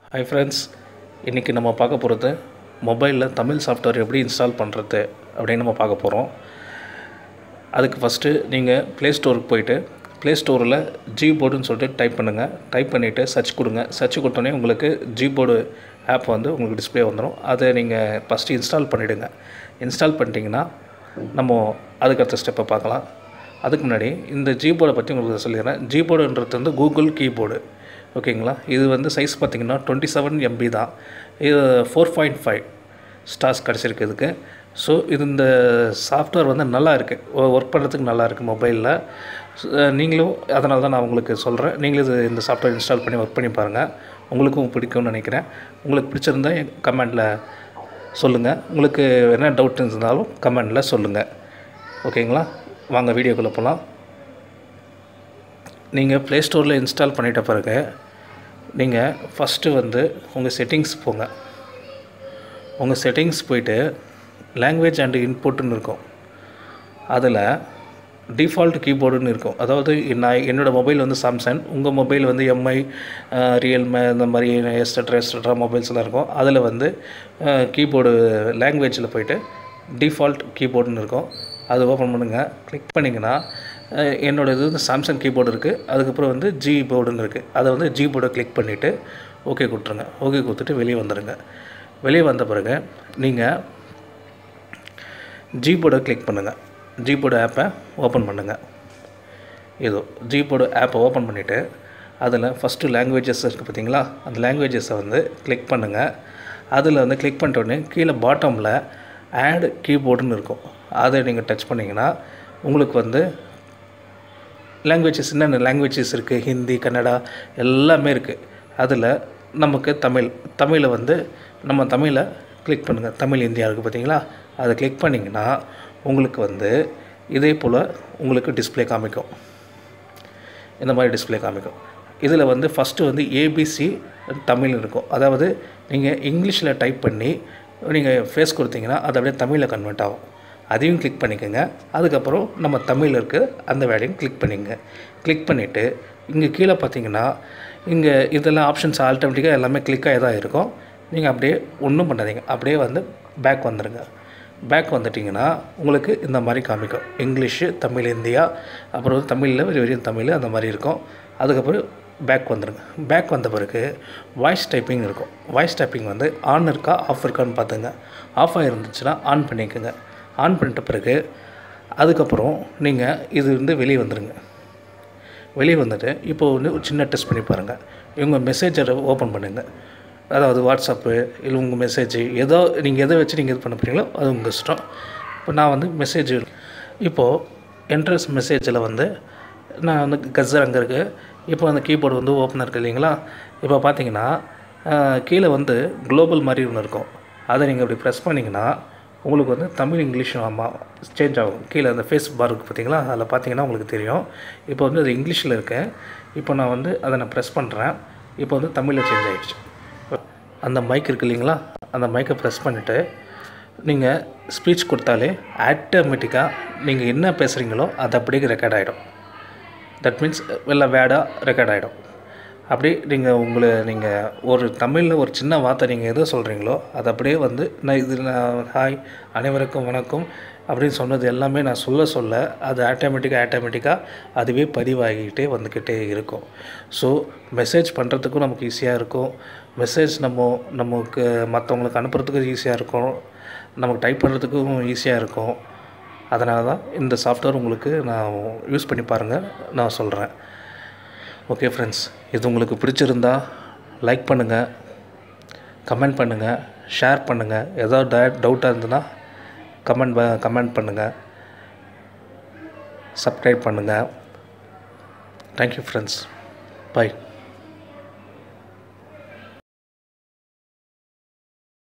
hi friends இன்றைக்கி நம்ம பார்க்க போகிறது மொபைலில் தமிழ் சாஃப்ட்வேர் எப்படி இன்ஸ்டால் பண்ணுறது அப்படின்னு நம்ம பார்க்க போகிறோம் அதுக்கு ஃபஸ்ட்டு நீங்கள் ப்ளே ஸ்டோருக்கு போயிட்டு ப்ளே ஸ்டோரில் ஜி போர்டுன்னு சொல்லிட்டு டைப் பண்ணுங்கள் டைப் பண்ணிவிட்டு சர்ச் கொடுங்க சர்ச் கொடுத்தோன்னே உங்களுக்கு ஜி போர்டு ஆப் வந்து உங்களுக்கு டிஸ்ப்ளே வந்துடும் அதை நீங்கள் ஃபஸ்ட்டு இன்ஸ்டால் பண்ணிவிடுங்க இன்ஸ்டால் பண்ணிட்டீங்கன்னா நம்ம அதுக்கடுத்த ஸ்டெப்பை பார்க்கலாம் அதுக்கு முன்னாடி இந்த ஜி போர்டை பற்றி உங்களுக்கு சொல்லிடுறேன் ஜி போர்டுன்றது வந்து கூகுள் கீபோர்டு ஓகேங்களா இது வந்து சைஸ் பார்த்திங்கன்னா டுவெண்ட்டி செவன் எம்பி தான் இது ஃபோர் பாயிண்ட் ஃபைவ் ஸ்டார்ஸ் கிடச்சிருக்கு இதுக்கு ஸோ இது இந்த சாஃப்ட்வேர் வந்து நல்லா இருக்குது ஒர்க் பண்ணுறதுக்கு நல்லா இருக்குது மொபைலில் நீங்களும் அதனால தான் நான் உங்களுக்கு சொல்கிறேன் நீங்களும் இது இந்த சாஃப்ட்வேர் இன்ஸ்டால் பண்ணி ஒர்க் பண்ணி பாருங்கள் உங்களுக்கும் பிடிக்கும்னு நினைக்கிறேன் உங்களுக்கு பிடிச்சிருந்தா கமெண்டில் சொல்லுங்கள் உங்களுக்கு என்ன டவுட் இருந்தாலும் கமெண்டில் சொல்லுங்கள் ஓகேங்களா வாங்க வீடியோக்குள்ளே போகலாம் நீங்கள் ப்ளே ஸ்டோரில் இன்ஸ்டால் பண்ணிட்ட பிறகு நீங்கள் ஃபஸ்ட்டு வந்து உங்கள் செட்டிங்ஸ் போங்க உங்கள் செட்டிங்ஸ் போயிட்டு லாங்குவேஜ் அண்டு இன்புட்டுன்னு இருக்கும் அதில் டிஃபால்ட் கீபோர்டுன்னு இருக்கும் அதாவது நான் என்னோடய மொபைல் வந்து சாம்சங் உங்கள் மொபைல் வந்து எம்ஐ ரியல்மி இந்த மாதிரி எஸ்டட்ரா எஸ்டட்ரா மொபைல்ஸ்லாம் இருக்கும் அதில் வந்து கீபோர்டு லாங்குவேஜில் போயிட்டு டிஃபால்ட் கீபோர்டுன்னு இருக்கும் அது ஓப்பன் பண்ணுங்கள் கிளிக் பண்ணிங்கன்னா என்னோடய இது வந்து சாம்சங் கீபோர்டு இருக்குது அதுக்கப்புறம் வந்து ஜி போர்டுன்னு இருக்குது அதை வந்து ஜி போர்டை கிளிக் பண்ணிவிட்டு ஓகே கொடுத்துருங்க ஓகே கொடுத்துட்டு வெளியே வந்துடுங்க வெளியே வந்த பிறகு நீங்கள் ஜி போர்டை கிளிக் பண்ணுங்கள் ஜி போர்டு ஆப்பை ஓப்பன் பண்ணுங்கள் இதோ ஜி போர்டு ஆப்பை ஓப்பன் பண்ணிவிட்டு அதில் ஃபஸ்ட்டு லாங்குவேஜஸ் இருக்குது பார்த்தீங்களா அந்த லாங்குவேஜஸை வந்து கிளிக் பண்ணுங்கள் அதில் வந்து கிளிக் பண்ணிட்டோடனே கீழே பாட்டமில் ஆட் கீபோர்டுன்னு இருக்கும் அதை நீங்கள் டச் பண்ணிங்கன்னா உங்களுக்கு வந்து லாங்குவேஜஸ் என்னென்ன லாங்குவேஜஸ் இருக்குது ஹிந்தி கன்னடா எல்லாமே இருக்குது அதில் நமக்கு தமிழ் தமிழை வந்து நம்ம தமிழை கிளிக் பண்ணுங்கள் தமிழ் இந்தியா இருக்குது பார்த்தீங்களா அதை கிளிக் பண்ணிங்கன்னா உங்களுக்கு வந்து இதே போல் உங்களுக்கு டிஸ்பிளே காமிக்கும் இந்த மாதிரி டிஸ்பிளே காமிக்கும் இதில் வந்து ஃபஸ்ட்டு வந்து ஏபிசி தமிழ் இருக்கும் அதாவது நீங்கள் இங்கிலீஷில் டைப் பண்ணி நீங்கள் ஃபேஸ் கொடுத்தீங்கன்னா அது அப்படியே தமிழில் கன்வெர்ட் ஆகும் அதையும் கிளிக் பண்ணிக்கோங்க அதுக்கப்புறம் நம்ம தமிழில் இருக்க அந்த வேலையும் கிளிக் பண்ணிங்க கிளிக் பண்ணிவிட்டு இங்கே கீழே பார்த்தீங்கன்னா இங்கே இதெல்லாம் ஆப்ஷன்ஸ் ஆல்டர்னேட்டிவாக எல்லாமே கிளிக்காக தான் இருக்கும் நீங்கள் அப்படியே ஒன்றும் பண்ணாதீங்க அப்படியே வந்து பேக் வந்துடுங்க பேக் வந்துட்டிங்கன்னா உங்களுக்கு இந்த மாதிரி காமிக்கும் இங்கிலீஷு தமிழ் இந்தியா அப்புறம் வந்து தமிழில் வெறும் வெறும் தமிழ் அந்த மாதிரி இருக்கும் அதுக்கப்புறம் பேக் வந்துடுங்க பேக் வந்த பிறகு வாய்ஸ் டைப்பிங் இருக்கும் வாய்ஸ் டைப்பிங் வந்து ஆன் இருக்கா ஆஃப் இருக்கான்னு பார்த்துங்க ஆஃப் ஆகிருந்துச்சுன்னா ஆன் பண்ணிக்கோங்க ஆன் பண்ணிட்ட பிறகு அதுக்கப்புறம் நீங்கள் இது வந்து வெளியே வந்துடுங்க வெளியே வந்துட்டு இப்போ வந்து ஒரு சின்ன டெஸ்ட் பண்ணி பாருங்கள் இவங்க மெசேஜரை ஓப்பன் பண்ணுங்கள் அதாவது வாட்ஸ்அப்பு இல்லை உங்கள் மெசேஜ் ஏதோ நீங்கள் எதை வச்சு நீங்கள் இது பண்ண போகிறீங்களோ அது உங்கள் இஷ்டம் இப்போ நான் வந்து மெசேஜ் இப்போது என்ட்ரன்ஸ் மெசேஜில் வந்து நான் வந்து கஸர் அங்கே இருக்குது இப்போ அந்த கீபோர்டு வந்து ஓப்பனாக இருக்குது இல்லைங்களா இப்போ பார்த்தீங்கன்னா கீழே வந்து குளோபல் மாதிரி ஒன்று இருக்கும் அதை நீங்கள் அப்படி ப்ரெஸ் பண்ணிங்கன்னா உங்களுக்கு வந்து தமிழ் இங்கிலீஷும் ஆமாம் சேஞ்ச் ஆகும் கீழே அந்த ஃபேஸ் பார் இருக்குது பார்த்தீங்களா அதில் பார்த்தீங்கன்னா உங்களுக்கு தெரியும் இப்போ வந்து அது இங்கிலீஷில் இருக்கேன் இப்போ நான் வந்து அதை நான் ப்ரெஸ் பண்ணுறேன் இப்போ வந்து தமிழில் சேஞ்ச் ஆகிடுச்சு அந்த மைக் இருக்குது இல்லைங்களா அந்த மைக்கை ப்ரெஸ் பண்ணிவிட்டு நீங்கள் ஸ்பீச் கொடுத்தாலே ஆட்டோமேட்டிக்காக நீங்கள் என்ன பேசுகிறீங்களோ அது அப்படியே ரெக்கார்ட் ஆகிடும் தட் மீன்ஸ் வெளில வேடாக ரெக்கார்ட் ஆகிடும் அப்படி நீங்கள் உங்களை நீங்கள் ஒரு தமிழில் ஒரு சின்ன வார்த்தை நீங்கள் எதோ சொல்கிறீங்களோ அது அப்படியே வந்து நான் இது நான் ஹாய் அனைவருக்கும் வணக்கம் அப்படின்னு சொன்னது எல்லாமே நான் சொல்ல சொல்ல அது ஆட்டோமேட்டிக்காக ஆட்டோமேட்டிக்காக அதுவே பதிவாகிக்கிட்டே வந்துக்கிட்டே இருக்கும் ஸோ மெசேஜ் பண்ணுறதுக்கும் நமக்கு ஈஸியாக இருக்கும் மெசேஜ் நம்ம நமக்கு மற்றவங்களுக்கு அனுப்புறதுக்கும் ஈஸியாக இருக்கும் நமக்கு டைப் பண்ணுறதுக்கும் ஈஸியாக இருக்கும் அதனால தான் இந்த சாஃப்ட்வேர் உங்களுக்கு நான் யூஸ் பண்ணி பாருங்கள் நான் சொல்கிறேன் ஓகே ஃப்ரெண்ட்ஸ் இது உங்களுக்கு பிடிச்சிருந்தா லைக் பண்ணுங்கள் கமெண்ட் பண்ணுங்கள் ஷேர் பண்ணுங்கள் ஏதாவது டவுட்டாக இருந்ததுன்னா கமெண்ட் கமெண்ட் பண்ணுங்கள் சப்ஸ்கிரைப் பண்ணுங்கள் தேங்க்யூ ஃப்ரெண்ட்ஸ் பாய்